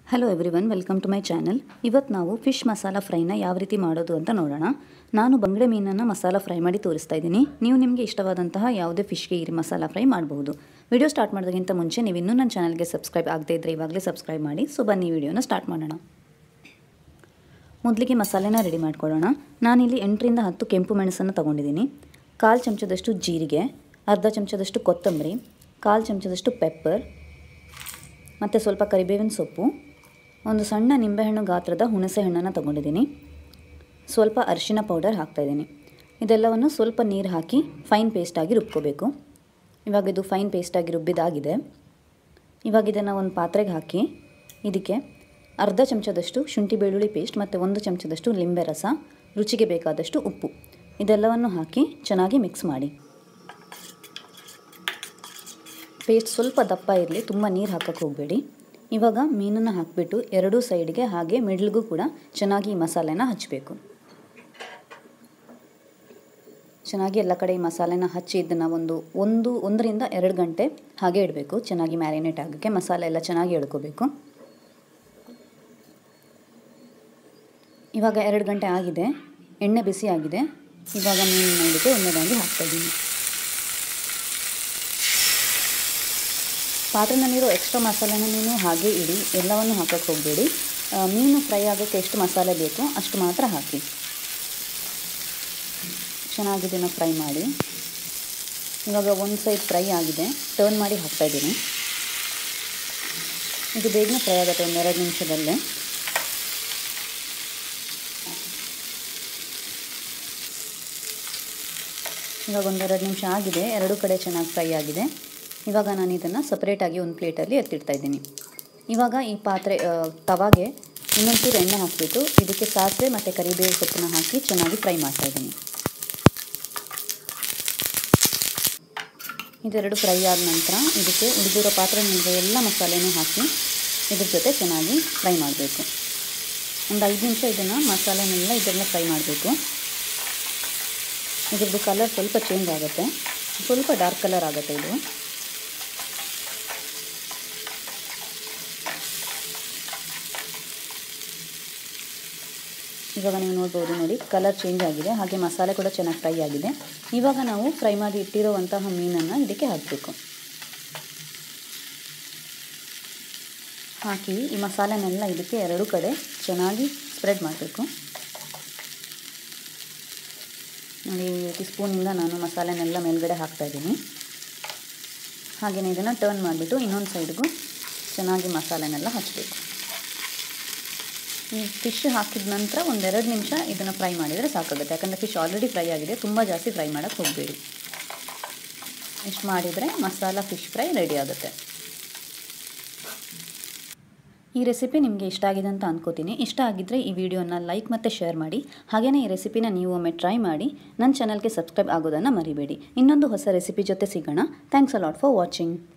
hello everyone welcome to my channel ಇವತ್ತು ನಾವು fish masala ಫ್ರೈನ ಯಾವ ರೀತಿ ಮಾಡೋದು ಅಂತ ನೋಡೋಣ ನಾನು ಬಂಗಡೆ ಮೀನನ್ನು ಮಸಾಲ ಫ್ರೈ ಮಾಡಿ ತೋರಿಸ್ತಾ ಇದ್ದೀನಿ ನೀವು ನಿಮಗೆ ಇಷ್ಟವಾದಂತಹ ಯಾವುದೇ ಫಿಶ್ಗೆ ಈ ಮಸಾಲ ಫ್ರೈ ಮಾಡಬಹುದು ವಿಡಿಯೋ ಸ್ಟಾರ್ಟ್ ಮಾಡೋದಕ್ಕಿಂತ ಮುಂಚೆ ನೀವು ಇನ್ನೂ ನನ್ನ ಚಾನಲ್ಗೆ ಸಬ್ಸ್ಕ್ರೈಬ್ ಆಗದೇ ಇದ್ದರೆ ಇವಾಗಲೇ ಸಬ್ಸ್ಕ್ರೈಬ್ ಮಾಡಿ ಸೊ ಬನ್ನಿ ವಿಡಿಯೋನ ಸ್ಟಾರ್ಟ್ ಮಾಡೋಣ ಮೊದಲಿಗೆ ಮಸಾಲೆನ ರೆಡಿ ಮಾಡ್ಕೊಳ್ಳೋಣ ನಾನಿಲ್ಲಿ ಎಂಟರಿಂದ ಹತ್ತು ಕೆಂಪು ಮೆಣಸನ್ನು ತೊಗೊಂಡಿದ್ದೀನಿ ಕಾಲು ಚಮಚದಷ್ಟು ಜೀರಿಗೆ ಅರ್ಧ ಚಮಚದಷ್ಟು ಕೊತ್ತಂಬರಿ ಕಾಲು ಚಮಚದಷ್ಟು ಪೆಪ್ಪರ್ ಮತ್ತು ಸ್ವಲ್ಪ ಕರಿಬೇವಿನ ಸೊಪ್ಪು ಒಂದು ಸಣ್ಣ ನಿಂಬೆಹಣ್ಣು ಗಾತ್ರದ ಹುಣಸೆ ಹಣ್ಣನ್ನು ತೊಗೊಂಡಿದ್ದೀನಿ ಸ್ವಲ್ಪ ಅರಿಶಿನ ಪೌಡರ್ ಹಾಕ್ತಾಯಿದ್ದೀನಿ ಇದೆಲ್ಲವನ್ನು ಸ್ವಲ್ಪ ನೀರು ಹಾಕಿ ಫೈನ್ ಪೇಸ್ಟಾಗಿ ರುಬ್ಕೋಬೇಕು ಇವಾಗ ಇದು ಫೈನ್ ಪೇಸ್ಟಾಗಿ ರುಬ್ಬಿದಾಗಿದೆ ಇವಾಗ ಇದನ್ನು ಒಂದು ಪಾತ್ರೆಗೆ ಹಾಕಿ ಇದಕ್ಕೆ ಅರ್ಧ ಚಮಚದಷ್ಟು ಶುಂಠಿ ಬೆಳ್ಳುಳ್ಳಿ ಪೇಸ್ಟ್ ಮತ್ತು ಒಂದು ಚಮಚದಷ್ಟು ಲಿಂಬೆ ರಸ ರುಚಿಗೆ ಬೇಕಾದಷ್ಟು ಉಪ್ಪು ಇದೆಲ್ಲವನ್ನು ಹಾಕಿ ಚೆನ್ನಾಗಿ ಮಿಕ್ಸ್ ಮಾಡಿ ಪೇಸ್ಟ್ ಸ್ವಲ್ಪ ದಪ್ಪ ಇರಲಿ ತುಂಬ ನೀರು ಹಾಕಕ್ಕೆ ಹೋಗಬೇಡಿ ಇವಾಗ ಮೀನನ್ನು ಹಾಕಿಬಿಟ್ಟು ಎರಡೂ ಸೈಡ್ಗೆ ಹಾಗೆ ಮಿಡ್ಲ್ಗೂ ಕೂಡ ಚೆನ್ನಾಗಿ ಈ ಮಸಾಲೆನ ಹಚ್ಚಬೇಕು ಚೆನ್ನಾಗಿ ಎಲ್ಲ ಕಡೆ ಈ ಮಸಾಲೆನ ಹಚ್ಚಿ ಇದನ್ನು ಒಂದು ಒಂದು ಒಂದರಿಂದ ಎರಡು ಗಂಟೆ ಹಾಗೆ ಇಡಬೇಕು ಚೆನ್ನಾಗಿ ಮ್ಯಾರಿನೇಟ್ ಆಗೋಕ್ಕೆ ಮಸಾಲೆ ಎಲ್ಲ ಚೆನ್ನಾಗಿ ಎಳ್ಕೋಬೇಕು ಇವಾಗ ಎರಡು ಗಂಟೆ ಆಗಿದೆ ಎಣ್ಣೆ ಬಿಸಿ ಆಗಿದೆ ಇವಾಗ ಮೀನು ನೋಡಿಕೆ ಒಂದೊಂದಾಗಿ ಹಾಕ್ತಾಯಿದ್ದೀನಿ ಪಾತ್ರೆನಲ್ಲಿರೋ ಎಕ್ಸ್ಟ್ರಾ ಮಸಾಲೆನ ನೀನು ಹಾಗೆ ಇಡಿ ಎಲ್ಲವನ್ನು ಹಾಕೋಕ್ಕೆ ಹೋಗಬೇಡಿ ಮೀನು ಫ್ರೈ ಆಗೋಕ್ಕೆ ಎಷ್ಟು ಮಸಾಲೆ ಬೇಕೋ ಅಷ್ಟು ಮಾತ್ರ ಹಾಕಿ ಚೆನ್ನಾಗಿ ಇದನ್ನು ಫ್ರೈ ಮಾಡಿ ಇವಾಗ ಒಂದು ಸೈಡ್ ಫ್ರೈ ಆಗಿದೆ ಟರ್ನ್ ಮಾಡಿ ಹಾಕ್ತಾಯಿದ್ದೀನಿ ಇದು ಬೇಗನೆ ಫ್ರೈ ಆಗುತ್ತೆ ಒಂದೆರಡು ನಿಮಿಷದಲ್ಲೇ ಇವಾಗ ಒಂದೆರಡು ನಿಮಿಷ ಆಗಿದೆ ಎರಡೂ ಕಡೆ ಚೆನ್ನಾಗಿ ಫ್ರೈ ಆಗಿದೆ ಇವಾಗ ನಾನು ಇದನ್ನು ಸಪ್ರೇಟಾಗಿ ಒಂದು ಪ್ಲೇಟಲ್ಲಿ ಎತ್ತಿಡ್ತಾ ಇದ್ದೀನಿ ಇವಾಗ ಈ ಪಾತ್ರೆ ತವಾಗೆ ಇನ್ನೊಂಚೂರು ಎಣ್ಣೆ ಹಾಕಿಬಿಟ್ಟು ಇದಕ್ಕೆ ಸಾಸಿವೆ ಮತ್ತು ಕರಿಬೇವು ಸೊಪ್ಪನ್ನ ಹಾಕಿ ಚೆನ್ನಾಗಿ ಫ್ರೈ ಮಾಡ್ತಾಯಿದ್ದೀನಿ ಇದೆರಡು ಫ್ರೈ ಆದ ನಂತರ ಇದಕ್ಕೆ ಉಳಿದಿರೋ ಪಾತ್ರೆನಿಂದ ಎಲ್ಲ ಮಸಾಲೆನೂ ಹಾಕಿ ಇದ್ರ ಜೊತೆ ಚೆನ್ನಾಗಿ ಫ್ರೈ ಮಾಡಬೇಕು ಒಂದು ಐದು ನಿಮಿಷ ಇದನ್ನು ಮಸಾಲೆನೆಲ್ಲ ಇದೆಲ್ಲ ಫ್ರೈ ಮಾಡಬೇಕು ಇದ್ರದ್ದು ಕಲರ್ ಸ್ವಲ್ಪ ಚೇಂಜ್ ಆಗುತ್ತೆ ಸ್ವಲ್ಪ ಡಾರ್ಕ್ ಕಲರ್ ಆಗುತ್ತೆ ಇದು ಇವಾಗ ನೀವು ನೋಡ್ಬೋದು ನೋಡಿ ಕಲರ್ ಚೇಂಜ್ ಆಗಿದೆ ಹಾಗೆ ಮಸಾಲೆ ಕೂಡ ಚೆನ್ನಾಗಿ ಫ್ರೈ ಆಗಿದೆ ಇವಾಗ ನಾವು ಫ್ರೈ ಮಾಡಿ ಇಟ್ಟಿರುವಂತಹ ಮೀನನ್ನು ಇದಕ್ಕೆ ಹಾಕಬೇಕು ಹಾಕಿ ಈ ಮಸಾಲೆನೆಲ್ಲ ಇದಕ್ಕೆ ಎರಡು ಕಡೆ ಚೆನ್ನಾಗಿ ಸ್ಪ್ರೆಡ್ ಮಾಡಬೇಕು ನೋಡಿ ಈ ರೀತಿ ಸ್ಪೂನಿಂದ ನಾನು ಮಸಾಲೆನೆಲ್ಲ ಮೇಲ್ಗಡೆ ಹಾಕ್ತಾಯಿದ್ದೀನಿ ಹಾಗೆಯೇ ಇದನ್ನು ಟರ್ನ್ ಮಾಡಿಬಿಟ್ಟು ಇನ್ನೊಂದು ಸೈಡ್ಗೂ ಚೆನ್ನಾಗಿ ಮಸಾಲೆನೆಲ್ಲ ಹಚ್ಚಬೇಕು ಈ ಫಿಶ್ ಹಾಕಿದ ನಂತರ ಒಂದೆರಡು ನಿಮಿಷ ಇದನ್ನು ಫ್ರೈ ಮಾಡಿದರೆ ಸಾಕಾಗುತ್ತೆ ಯಾಕಂದರೆ ಫಿಶ್ ಆಲ್ರೆಡಿ ಫ್ರೈ ಆಗಿದೆ ತುಂಬ ಜಾಸ್ತಿ ಫ್ರೈ ಮಾಡೋಕ್ಕೆ ಹೋಗಬೇಡಿ ಇಷ್ಟು ಮಾಡಿದರೆ ಮಸಾಲ ಫಿಶ್ ಫ್ರೈ ರೆಡಿ ಆಗುತ್ತೆ ಈ ರೆಸಿಪಿ ನಿಮಗೆ ಇಷ್ಟ ಆಗಿದೆ ಅಂತ ಅನ್ಕೋತೀನಿ ಇಷ್ಟ ಆಗಿದ್ದರೆ ಈ ವಿಡಿಯೋನ ಲೈಕ್ ಮತ್ತು ಶೇರ್ ಮಾಡಿ ಹಾಗೆಯೇ ಈ ರೆಸಿಪಿನ ನೀವು ಒಮ್ಮೆ ಟ್ರೈ ಮಾಡಿ ನನ್ನ ಚಾನಲ್ಗೆ ಸಬ್ಸ್ಕ್ರೈಬ್ ಆಗೋದನ್ನು ಮರಿಬೇಡಿ ಇನ್ನೊಂದು ಹೊಸ ರೆಸಿಪಿ ಜೊತೆ ಸಿಗೋಣ ಥ್ಯಾಂಕ್ಸ್ ಅಲಾಟ್ ಫಾರ್ ವಾಚಿಂಗ್